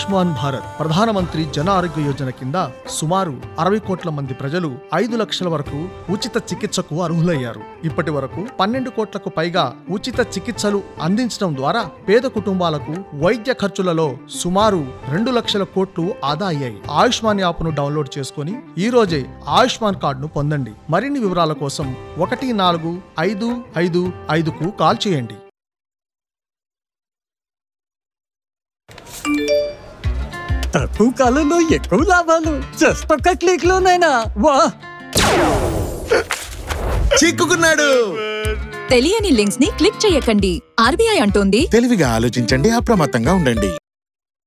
ఆయుష్మాన్ భారత్ ప్రధానమంత్రి జన ఆరోగ్య యోజన కింద సుమారు అరవై కోట్ల మంది ప్రజలు ఐదు లక్షల వరకు ఉచిత చికిత్సకు అర్హులయ్యారు ఇప్పటి వరకు పన్నెండు కోట్లకు పైగా ఉచిత చికిత్సలు అందించడం ద్వారా పేద కుటుంబాలకు వైద్య ఖర్చులలో సుమారు రెండు లక్షల కోట్లు ఆదా అయ్యాయి ఆయుష్మాన్ యాప్ను డౌన్లోడ్ చేసుకుని ఈ రోజే ఆయుష్మాన్ కార్డును పొందండి మరిన్ని వివరాల కోసం ఒకటి నాలుగు ఐదు ఐదు ఐదుకు కాల్ చేయండి తక్కువ కాలంలో ఎక్కువ లాభాలు జస్ట్ ఒక్క క్లిక్ లోనైనా వా చిక్కుకున్నాడు తెలియని లింక్స్ ని క్లిక్ చేయకండి ఆర్బీఐ అంటోంది తెలివిగా ఆలోచించండి అప్రమత్తంగా ఉండండి